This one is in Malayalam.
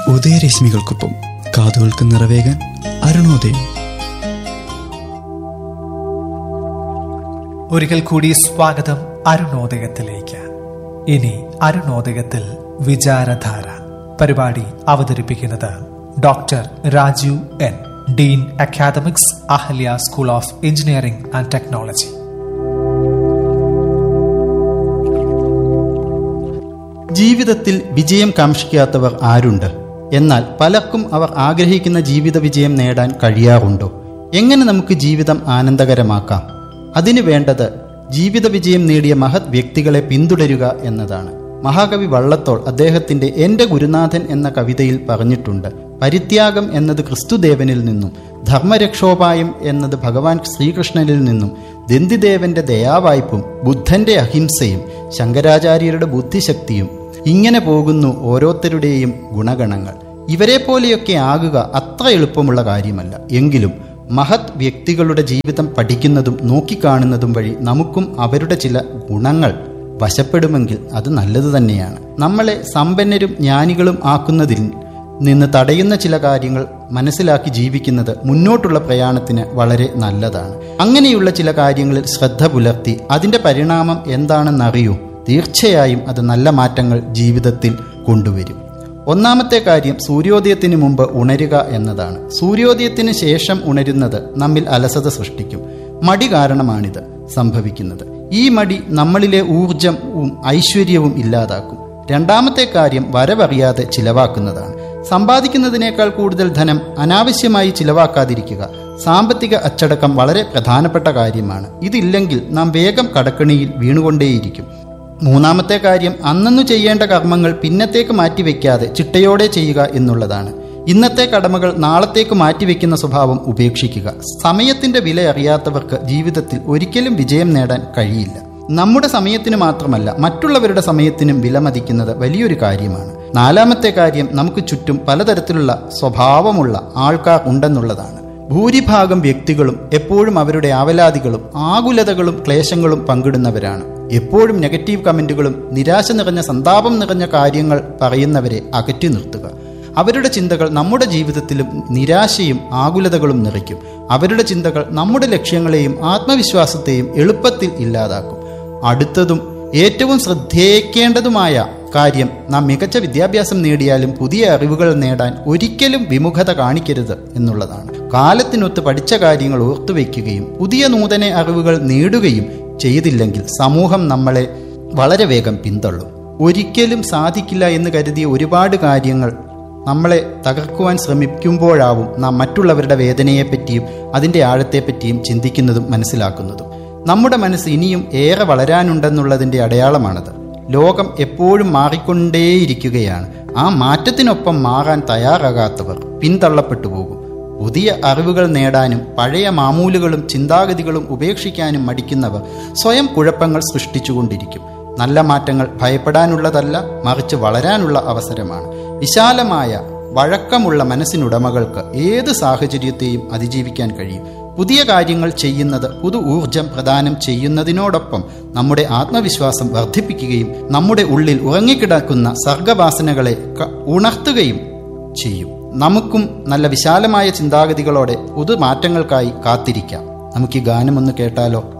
ഉദയരശ്മികൾക്കൊപ്പം കാതുകൾക്ക് നിറവേകാൻ അരുണോദയം ഒരിക്കൽ കൂടി സ്വാഗതം അരുണോദയത്തിലേക്ക് ഇനി അരുണോദയത്തിൽ വിചാരധാര പരിപാടി അവതരിപ്പിക്കുന്നത് doctor Rajeev N dean academics Ahalya school of engineering and technology ജീവിതത്തിൽ വിജയം കാക്ഷിക്കാത്തവർ ആരുണ്ട് എന്നാൽ പലർക്കും അവർ ആഗ്രഹിക്കുന്ന ജീവിത വിജയം നേടാൻ കഴിയാറുണ്ടോ എങ്ങനെ നമുക്ക് ജീവിതം ആനന്ദകരമാക്കാം അതിനു വേണ്ടത് ജീവിത വിജയം നേടിയ മഹത് വ്യക്തികളെ പിന്തുടരുക എന്നതാണ് മഹാകവി വള്ളത്തോൾ അദ്ദേഹത്തിന്റെ എന്റെ ഗുരുനാഥൻ എന്ന കവിതയിൽ പറഞ്ഞിട്ടുണ്ട് പരിത്യാഗം എന്നത് ക്രിസ്തുദേവനിൽ നിന്നും ധർമ്മരക്ഷോപായം എന്നത് ഭഗവാൻ ശ്രീകൃഷ്ണനിൽ നിന്നും ദന്തിദേവന്റെ ദയാവായ്പും ബുദ്ധന്റെ അഹിംസയും ശങ്കരാചാര്യരുടെ ബുദ്ധിശക്തിയും ഇങ്ങനെ പോകുന്നു ഓരോരുത്തരുടെയും ഗുണഗണങ്ങൾ ഇവരെ പോലെയൊക്കെ ആകുക അത്ര എളുപ്പമുള്ള കാര്യമല്ല എങ്കിലും മഹത് വ്യക്തികളുടെ ജീവിതം പഠിക്കുന്നതും നോക്കിക്കാണുന്നതും വഴി നമുക്കും അവരുടെ ചില ഗുണങ്ങൾ വശപ്പെടുമെങ്കിൽ അത് നല്ലത് തന്നെയാണ് നമ്മളെ സമ്പന്നരും ജ്ഞാനികളും ആക്കുന്നതിൽ നിന്ന് തടയുന്ന ചില കാര്യങ്ങൾ മനസ്സിലാക്കി ജീവിക്കുന്നത് മുന്നോട്ടുള്ള പ്രയാണത്തിന് വളരെ നല്ലതാണ് അങ്ങനെയുള്ള ചില കാര്യങ്ങളിൽ ശ്രദ്ധ പുലർത്തി അതിന്റെ പരിണാമം എന്താണെന്നറിയൂ തീർച്ചയായും അത് നല്ല മാറ്റങ്ങൾ ജീവിതത്തിൽ കൊണ്ടുവരും ഒന്നാമത്തെ കാര്യം സൂര്യോദയത്തിന് മുമ്പ് ഉണരുക എന്നതാണ് സൂര്യോദയത്തിന് ശേഷം ഉണരുന്നത് നമ്മിൽ അലസത സൃഷ്ടിക്കും മടി കാരണമാണിത് സംഭവിക്കുന്നത് ഈ മടി നമ്മളിലെ ഊർജവും ഐശ്വര്യവും ഇല്ലാതാക്കും രണ്ടാമത്തെ കാര്യം വരവറിയാതെ ചിലവാക്കുന്നതാണ് സമ്പാദിക്കുന്നതിനേക്കാൾ കൂടുതൽ ധനം അനാവശ്യമായി ചിലവാക്കാതിരിക്കുക സാമ്പത്തിക അച്ചടക്കം വളരെ പ്രധാനപ്പെട്ട കാര്യമാണ് ഇതില്ലെങ്കിൽ നാം വേഗം കടക്കണിയിൽ വീണുകൊണ്ടേയിരിക്കും മൂന്നാമത്തെ കാര്യം അന്നന്നു ചെയ്യേണ്ട കർമ്മങ്ങൾ പിന്നത്തേക്ക് മാറ്റിവെക്കാതെ ചിട്ടയോടെ ചെയ്യുക എന്നുള്ളതാണ് ഇന്നത്തെ കടമകൾ നാളത്തേക്ക് മാറ്റിവെക്കുന്ന സ്വഭാവം ഉപേക്ഷിക്കുക സമയത്തിന്റെ വില അറിയാത്തവർക്ക് ജീവിതത്തിൽ ഒരിക്കലും വിജയം നേടാൻ കഴിയില്ല നമ്മുടെ സമയത്തിന് മാത്രമല്ല മറ്റുള്ളവരുടെ സമയത്തിനും വിലമതിക്കുന്നത് വലിയൊരു കാര്യമാണ് നാലാമത്തെ കാര്യം നമുക്ക് ചുറ്റും പലതരത്തിലുള്ള സ്വഭാവമുള്ള ആൾക്കാർ ഉണ്ടെന്നുള്ളതാണ് ഭൂരിഭാഗം വ്യക്തികളും എപ്പോഴും അവരുടെ ആവലാതികളും ആകുലതകളും ക്ലേശങ്ങളും പങ്കിടുന്നവരാണ് എപ്പോഴും നെഗറ്റീവ് കമന്റുകളും നിരാശ നിറഞ്ഞ സന്താപം നിറഞ്ഞ കാര്യങ്ങൾ പറയുന്നവരെ അകറ്റി നിർത്തുക അവരുടെ ചിന്തകൾ നമ്മുടെ ജീവിതത്തിലും നിരാശയും ആകുലതകളും നിറയ്ക്കും അവരുടെ ചിന്തകൾ നമ്മുടെ ലക്ഷ്യങ്ങളെയും ആത്മവിശ്വാസത്തെയും എളുപ്പത്തിൽ ഇല്ലാതാക്കും അടുത്തതും ഏറ്റവും ശ്രദ്ധേയിക്കേണ്ടതുമായ കാര്യം നാം മികച്ച വിദ്യാഭ്യാസം നേടിയാലും പുതിയ അറിവുകൾ നേടാൻ ഒരിക്കലും വിമുഖത കാണിക്കരുത് എന്നുള്ളതാണ് കാലത്തിനൊത്ത് പഠിച്ച കാര്യങ്ങൾ ഓർത്തുവെക്കുകയും പുതിയ നൂതന അറിവുകൾ നേടുകയും ചെയ്തില്ലെങ്കിൽ സമൂഹം നമ്മളെ വളരെ വേഗം പിന്തള്ളും ഒരിക്കലും സാധിക്കില്ല എന്ന് കരുതിയ ഒരുപാട് കാര്യങ്ങൾ നമ്മളെ തകർക്കുവാൻ ശ്രമിക്കുമ്പോഴാവും നാം മറ്റുള്ളവരുടെ വേദനയെപ്പറ്റിയും അതിൻ്റെ ആഴത്തെപ്പറ്റിയും ചിന്തിക്കുന്നതും മനസ്സിലാക്കുന്നതും നമ്മുടെ മനസ്സ് ഇനിയും ഏറെ വളരാനുണ്ടെന്നുള്ളതിൻ്റെ അടയാളമാണത് ലോകം എപ്പോഴും മാറിക്കൊണ്ടേയിരിക്കുകയാണ് ആ മാറ്റത്തിനൊപ്പം മാറാൻ തയ്യാറാകാത്തവർ പിന്തള്ളപ്പെട്ടു പോകും പുതിയ അറിവുകൾ നേടാനും പഴയ മാമൂലുകളും ചിന്താഗതികളും ഉപേക്ഷിക്കാനും മടിക്കുന്നവർ സ്വയം കുഴപ്പങ്ങൾ സൃഷ്ടിച്ചുകൊണ്ടിരിക്കും നല്ല മാറ്റങ്ങൾ ഭയപ്പെടാനുള്ളതല്ല മറിച്ച് വളരാനുള്ള അവസരമാണ് വിശാലമായ വഴക്കമുള്ള മനസ്സിനുടമകൾക്ക് ഏത് സാഹചര്യത്തെയും അതിജീവിക്കാൻ കഴിയും പുതിയ കാര്യങ്ങൾ ചെയ്യുന്നത് പുതു ഊർജം പ്രദാനം ചെയ്യുന്നതിനോടൊപ്പം നമ്മുടെ ആത്മവിശ്വാസം വർദ്ധിപ്പിക്കുകയും നമ്മുടെ ഉള്ളിൽ ഉറങ്ങിക്കിടക്കുന്ന സർഗവാസനകളെ ഉണർത്തുകയും ചെയ്യും നമുക്കും നല്ല വിശാലമായ ചിന്താഗതികളോടെ പുതുമാറ്റങ്ങൾക്കായി കാത്തിരിക്കാം നമുക്ക് ഈ ഗാനം ഒന്ന് കേട്ടാലോ